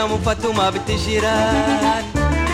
ام فاطمه بنت شيران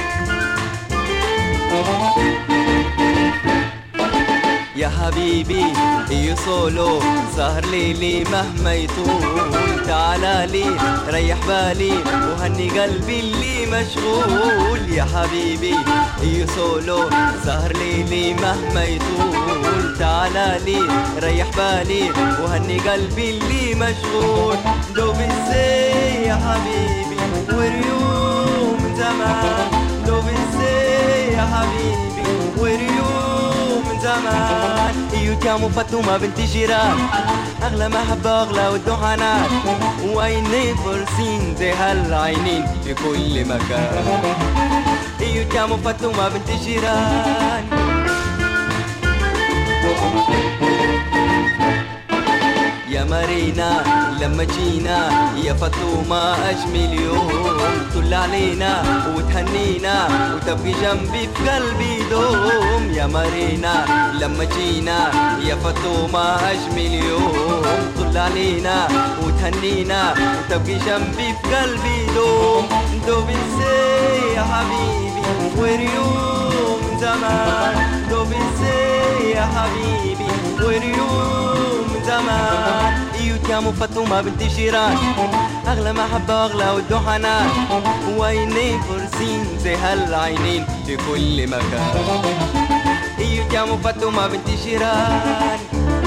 يا حبيبي يو سولو سهر ليلي مهما يطول تعالى لي ريح بالي وهني قلبي اللي مشغول يا حبيبي يو سولو سهر ليلي مهما يطول تعالى لي ريح بالي وهني قلبي اللي مشغول دوب ازاي يا حبيبي وريوم زمان دوب ازاي يا حبيبي وريوم من زمان ايوت يا ام فاطمه بنت جيران اغلى محبه اغلى والدهانات وعيني فرسين زي هالعينين في كل مكان ايوت يا ام فاطمه بنت جيران يا مارينا لما جينا يا فاطمة أجمل يوم طل علينا وتهنينا وتبقي جنبي في قلبي دوم يا مارينا لما جينا يا فاطمة أجمل يوم طل علينا وتهنينا وتبقي جنبي في قلبي دوم دوب ازاي يا حبيبي وريوم زمان دوب ازاي يا حبيبي وريوم زمان ايوت يا ام فاطمه بنت جيران اغلى محبه اغلى والدهانات وعيني فرسين زي هالعينين في كل مكان ايوت يا ام فاطمه بنت جيران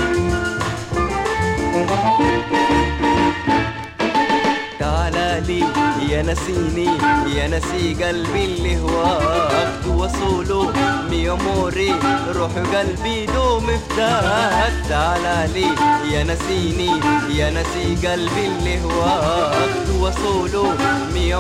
تعالى لي يا نسيني يا نسي قلبي اللي هواك توصوله مي اموري روح قلبي دوم افتاك تعالى لي يا نسيني يا نسي قلبي اللي هواك توصوله مي